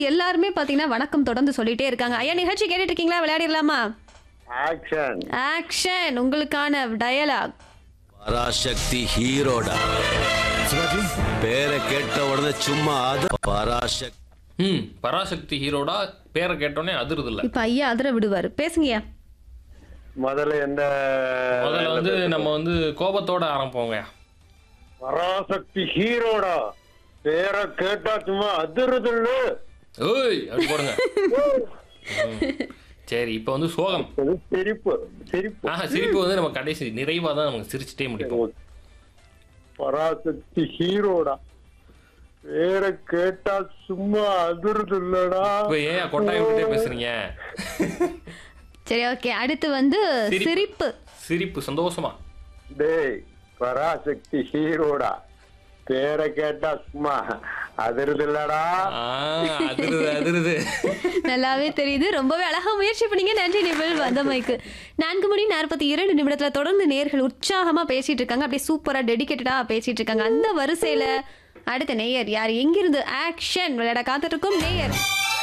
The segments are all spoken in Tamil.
எல்லாருமே பாத்தீங்கன்னா வணக்கம் தொடர்ந்து சொல்லிட்டே இருக்காங்க ஐயா நிகழ்ச்சி கேட்டுட்டு இருக்கீங்களா விளையாடிடலாமா ஆக்ஷன் ஆக்ஷன் உங்களுக்கான டயலாக் பராசக்தி ஹீரோடா பேரை கேட்ட உடனே சும்மா அது பராசக்தி ம் பராசக்தி ஹீரோடா பேரை கேட்டோன்னே அதிருது இல்ல இப்ப ஐயா அதிர விடுவாரு பேசுங்கய்யா முதல்ல எந்த முதல்ல வந்து நம்ம வந்து கோபத்தோட ஆரம்பிப்போங்க பராசக்தி ஹீரோடா பேரை கேட்டா சும்மா அதிருதுல்ல ஓய் அப்படி போடுங்க ம். சரி இப்போ வந்து சோகம் இது சிரிப்பு சிரிப்பு ஆஹா சிரிப்பு வந்து நம்ம கடைசி நிறைவா தான் நமக்கு சிரிச்சுட்டே முடிப்போம் பராசக்தி ஹீரோடா பேரை கேட்டா சும்மா அதிருதுல்லடா இப்போ ஏன் கொட்டாயம் விட்டுட்டே பேசுறீங்க சரி ஓகே அடுத்து வந்து சிரிப்பு. சிரிப்பு சிரிப்பு சந்தோஷமா டேய் பராசக்தி ஹீரோடா பேரை கேட்டா சும்மா அதிருதுல்லடா ஆ, அதிருது அதிருது நல்லாவே தெரியுது ரொம்பவே அழகா முயற்சி பண்ணீங்க நன்றி நிபிள் வந்தமைக்கு நான்கு மணி நாற்பத்தி இரண்டு நிமிடத்துல தொடர்ந்து நேர்கள் உற்சாகமா பேசிட்டு இருக்காங்க அப்படியே சூப்பரா டெடிகேட்டடா பேசிட்டு இருக்காங்க அந்த வரிசையில அடுத்த நேயர் யார் எங்கிருந்து ஆக்ஷன் விளையாட காத்துட்டு இருக்கும் நேயர்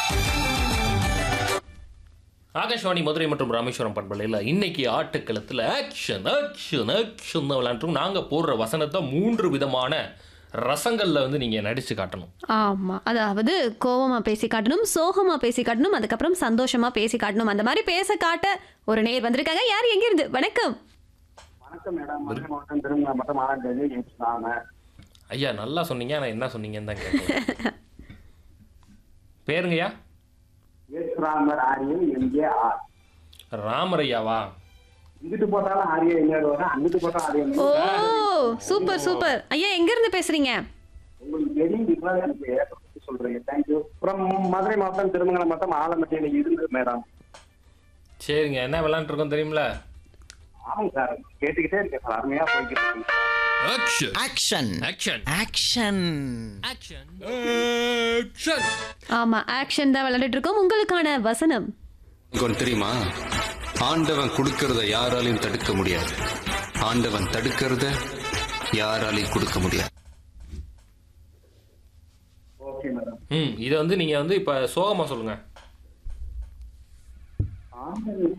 ஆகாஷ்வாணி மதுரை மற்றும் ராமேஸ்வரம் பண்பலையில் இன்னைக்கு ஆட்டுக்களத்தில் ஆக்ஷன் ஆக்ஷன் ஆக்ஷன் விளையாண்டுரும் நாங்கள் போடுற வசனத்தை மூன்று விதமான ரசங்கள்ல வந்து நீங்கள் நடிச்சு காட்டணும் ஆமா அதாவது கோவமா பேசி காட்டணும் சோகமா பேசி காட்டணும் அதுக்கப்புறம் சந்தோஷமா பேசி காட்டணும் அந்த மாதிரி பேச காட்ட ஒரு நேயர் வந்திருக்காங்க யார் எங்கிருந்து வணக்கம் வணக்கம் மேடம் மதுரை மாவட்டம் திருமண மட்டும் ஆறாம் நாம ஐயா நல்லா சொன்னீங்க ஆனால் என்ன சொன்னீங்கன்னு தான் கேட்கல பேருங்கய்யா ஏசுராமர் ஆரியம் எம்ஜே ஆர் ராமரையாவா இங்கிட்டு போட்டாலும் ஆரியம் எங்க வரும் அங்கிட்டு போட்டாலும் ஆரியம் ஓ சூப்பர் சூப்பர் ஐயா எங்க இருந்து பேசுறீங்க உங்களுக்கு தெரியும் இப்பதான் எனக்கு ஏற்படுத்தி சொல்றீங்க தேங்க்யூ அப்புறம் மதுரை மாவட்டம் திருமங்கலம் மட்டும் ஆலமட்டியில இருந்து மேடம் சரிங்க என்ன விளையாண்டுருக்கோம் தெரியுமில ஆமாங்க சார் கேட்டுக்கிட்டே இருக்கேன் சார் அருமையா போய்கிட்டு இருக்கு action action action action action action ஆமா ஆக்ஷன் தான் விளையாடிட்டு இருக்கோம் உங்களுக்கான வசனம் உனக்கு தெரியுமா ஆண்டவன் கொடுக்கறத யாராலையும் தடுக்க முடியாது ஆண்டவன் தடுக்கிறத யாராலையும் கொடுக்க முடியாது ஓகே மேடம் ம் இதை வந்து நீங்கள் வந்து இப்போ சோகமாக சொல்லுங்க ஆண்டவன்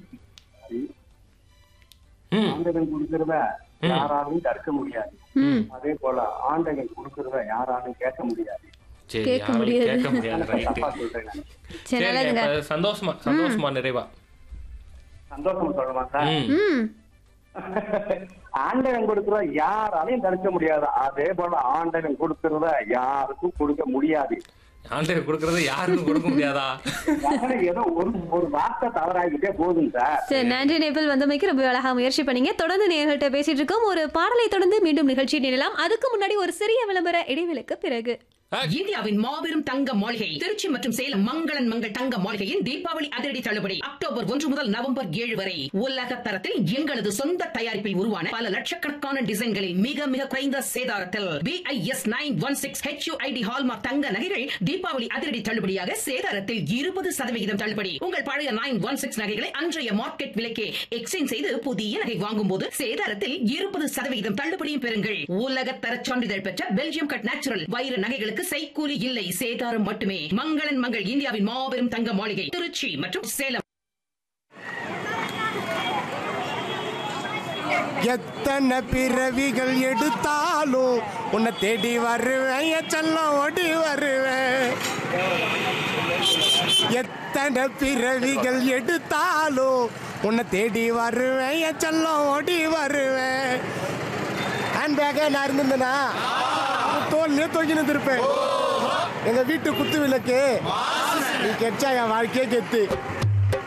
ம் ஆண்டவன் கொடுக்கறத யாராலையும் தடுக்க முடியாது ம் அதே போல ஆண்டவன் கொடுக்கறத யாராலையும் கேட்க முடியாது சரி கேட்க யாராலையும் முடியாது. கேட்க முடியாது ரைட்டு தப்பா சொல்றேன் நான். சரி சரி நல்லதுங்க இப்ப சந்தோஷமா சந்தோஷமா நிறைவா சந்தோஷம் சொல்லுமா சார் ம் ம் ஆண்டவன் கொடுக்கறத யாராலையும் தடுக்க முடியாது அதே போல ஆண்டவன் கொடுக்கறத யாருக்கும் கொடுக்க முடியாது ஆண்டவர் கொடுக்கறது யாருக்கும் கொடுக்க முடியாதா அதனால ஏதோ ஒரு ஒரு வார்த்தை தவறாகிட்டே போதும் சார் சரி நன்றி நேபிள் வந்தமைக்கு ரொம்ப அழகா முயற்சி பண்ணீங்க தொடர்ந்து நேர்கள்ட்ட பேசிட்டு இருக்கோம் ஒரு பாடலை தொடர்ந்து மீண்டும் நிகழ்ச்சி நிரலாம் அதுக்கு முன்னாடி ஒரு சிறிய விளம்பர இடைவேளைக்கு பிறகு இந்தியாவின் மாபெரும் தங்க மாளிகை திருச்சி மற்றும் சேலம் மங்களன் மங்கள் தங்க மாளிகையின் தீபாவளி அதிரடி தள்ளுபடி அக்டோபர் ஒன்று முதல் நவம்பர் ஏழு வரை உலக தரத்தில் எங்களது சொந்த தயாரிப்பில் உருவான பல லட்சக்கணக்கான டிசைன்களில் மிக மிக குறைந்த சேதாரத்தில் BIS nine one six HUID hallmark தங்க நகைகள் தீபாவளி அதிரடி தள்ளுபடியாக சேதாரத்தில் இருபது சதவிகிதம் தள்ளுபடி உங்கள் பழைய நைன் ஒன் சிக்ஸ் நகைகளை அன்றைய மார்க்கெட் விலைக்கே எக்ஸ்சேஞ்ச் செய்து புதிய நகை வாங்கும் போது சேதாரத்தில் இருபது சதவிகிதம் தள்ளுபடியும் பெறுங்கள் உலக தர சான்றிதழ் பெற்ற பெல்ஜியம் கட் நேச்சுரல் வைர நகைகளுக்கு செய்கூலி இல்லை சேதாரம் மட்டுமே மங்களன் மங்கள் இந்தியாவின் மாபெரும் தங்க மாளிகை திருச்சி மற்றும் சேலம் எத்தனை பிறவிகள் எடுத்தாலும் உன்னை தேடி வருவேன் என் செல்லம் ஓடி வருவேன் எத்தனை பிறவிகள் எடுத்தாலும் உன்னை தேடி வருவேன் என் செல்லம் ஓடி வருவேன் ஹேண்ட் பேக்கே நான் இருந்திருந்தேனா தோல்லே தொங்கினு இருப்பேன் எங்க வீட்டு குத்து விளக்கு நீ கெச்சா என் வாழ்க்கையே கெத்து